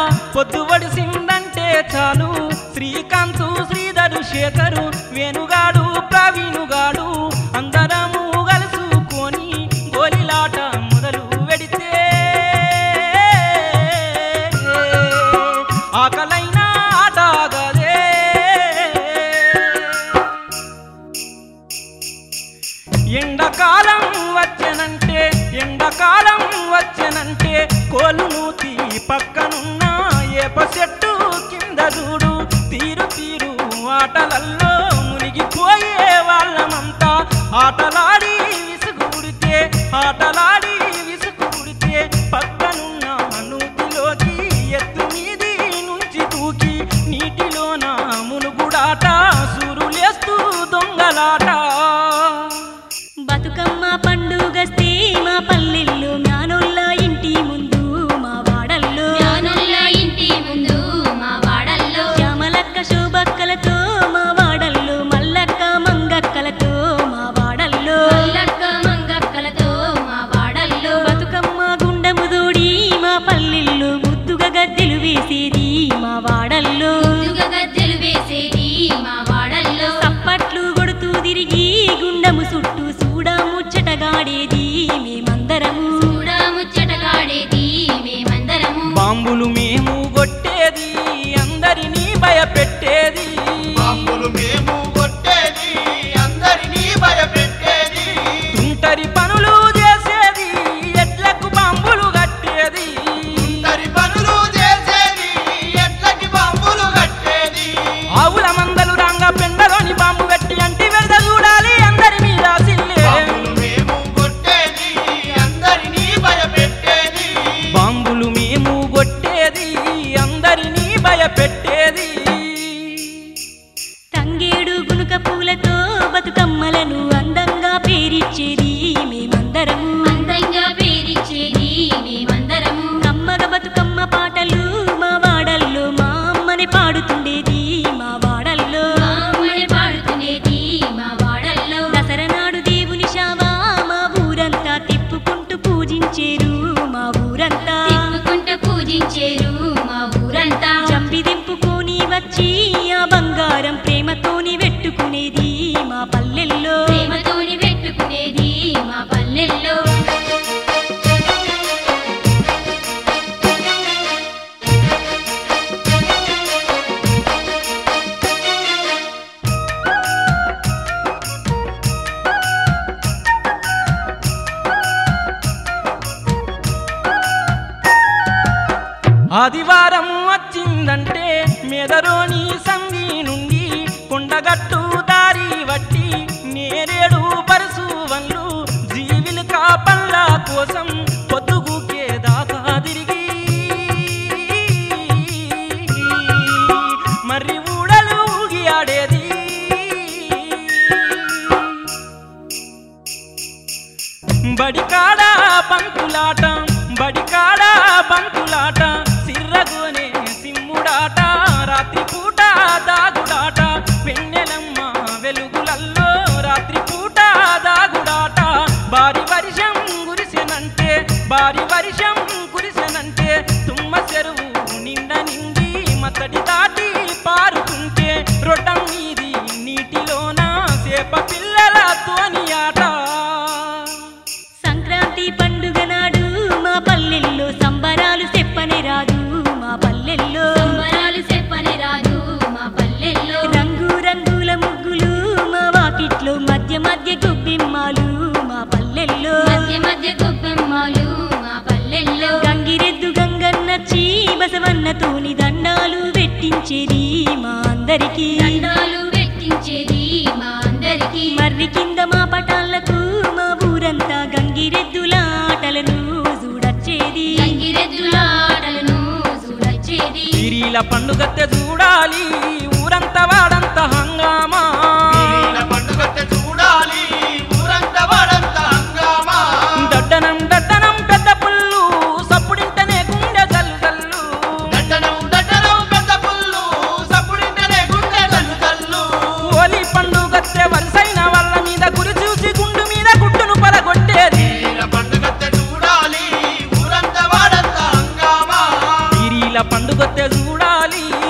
పొద్దు వడిసిందంటే చాలు శ్రీకాంతు శ్రీధరు శేఖరు వేణుగాడు ప్రవీణుగాడు అందరము కలుసుకొని గోలిలాట మొదలు పెడితే ఆకలైన ఆటగదే ఎండాకాలం వచ్చెనంటే ఎండాకాలం వచ్చెనంటే కోలు నూతి పక్కనున్న ఏప చెట్టు కింద చూడు తీరు తీరు ఆటలల్లో మునిగిపోయే వాళ్ళమంతా ఆటలాడి విసుగుడితే ఆటలాడి విసుగుడితే పక్కనున్న నూతిలోకి ఎత్తు మీది నుంచి దూకి నీటిలోన మునుగుడాట సూరులేస్తూ దొంగలాట బతుకమ్మ పండుగస్తే మా పల్లెల్లో జ్ఞానుల్ల ఇంటి ముందు మా వాడల్లో జ్ఞానుల ఇంటి ముందు మా వాడల్లో శ్యామలక్క శోభక్కలతో మా వాడల్లో మల్లక్క మంగక్కలతో మా వాడల్లో మల్లక్క మంగక్కలతో మా వాడల్లో బతుకమ్మ గుండము దోడి మా పల్లెల్లో ముద్దుగా గద్దెలు వేసేది మా వాడల్లో ముందుగా గద్దెలు వేసేది మా వాడల్లో చప్పట్లు కొడుతూ తిరిగి గుండము చుట్టూ చూడా ముచ్చటగాడేది మేమందరము చూడా ముచ్చటగాడేది మేమందరము బాంబులు మేము కొట్టేది అందరినీ భయపెట్టేది బాంబులు మేము కొట్టేది అందరినీ భయపెట్టేది తుంటరి పనులు చేసేది ఎడ్లకు బాంబులు కట్టేది తరి పనులు చేసేది ఎట్లకి బాంబులు కట్టేది ఆవుల మందలు రంగ పెండలోని బాంబు పెట్టి అంటి వెళ్ద చూడాలి అందరి మీద సిల్లే బాంబులు మేము కొట్టేది అందరినీ భయపెట్టేది బాంబులు మేము కొట్టేది అందరినీ భయపెట్టేది తంగేడు గునుక పూలతో బతుకమ్మలను అందంగా పేరిచ్చేది మేమందరము అందంగా పేరిచ్చేది మేమందరము కమ్మగ బతుకమ్మ పాటలు మా వాడల్లో మా అమ్మని పాడుతుండేది మా వాడల్లో మామని పాడుతునేది మా వాడల్లో దసరా నాడు దేవుని శావా మా ఊరంతా తిప్పుకుంటూ పూజించేరు మా ఊరంతా తిప్పుకుంటూ పూజించేరు మా ఊరంతా చంపి దింపుకొని వచ్చి ఆ బంగారం ప్రేమతోని పెట్టుకునేది మా పల్లెల్లో ప్రేమతోని పెట్టుకునేది మా పల్లెల్లో ఆదివారం వచ్చిందంటే మెదరోని సంధి నుండి కొండగట్టు దారి వట్టి నేరేడు పరుసు వన్లు జీవిలు కాపళ్ళ కోసం పొద్దుగుకే దాకా తిరిగి మర్రి ఊడలు ఊగి ఆడేది బడికాడ బంతులాట బడికాడ బంతులాట సిర్రగోనే సిమ్ముడాట రాత్రి పూట దాగుడాట వెన్నెలమ్మ వెలుగులల్లో రాత్రి పూట దాగుడాట భారీ వర్షం కురిసెనంటే భారీ వర్షం కురిసెనంటే తుమ్మ చెరువు నిండ నిండి మతడి దాటి పారుతుంటే రొట్టం మీది నీటిలోన సేప పిల్లలతోని ఆట సంక్రాంతి పండుగ నాడు మా పల్లెల్లో సంబరాలు చెప్పని రాదు మా పల్లెల్లో సంబరాలు చెప్పని రాదు మా పల్లెల్లో రంగు రంగుల ముగ్గులు మా వాకిట్లో మధ్య మధ్య గుబ్బిమ్మాలు మా పల్లెల్లో మధ్య మధ్య గొబ్బెమ్మలు మా పల్లెల్లో గంగిరెద్దు గంగన్నచ్చి బసవన్నతోని దండాలు పెట్టించేది మా అందరికీ దండాలు పెట్టించేది మా అందరికీ మర్రి కింద మా పటాలకు మా ఊరంతా గంగిరెద్దుల ఆటలను చూడచ్చేది గంగిరెద్దుల ఆటలను చూడొచ్చేది వీరిల పండుగత్తె చూడాలి ఊరంతా వాడంతా హంగామా వీళ్ళ పండుగత్తె చూడాలి ఊరంతా వాడంతా హంగామా దడ్డనం దడ్డనం పెద్ద పుల్లు సప్పుడింటనే గుండె జల్లు జల్లు దట్టనం దట్టనం పెద్ద పుల్లు సప్పుడింటనే గుండె తల్లు తల్లు హోలీ పండుగత్తె వరుసైన వాళ్ళ మీద గురి చూసి గుండు మీద గుట్టును పలగొట్టేది వీళ్ళ పండుగత్తె చూడాలి ఊరంతా వాడంతా హంగామా వీరిల పండుగ పండుగొత్తే చూడాలి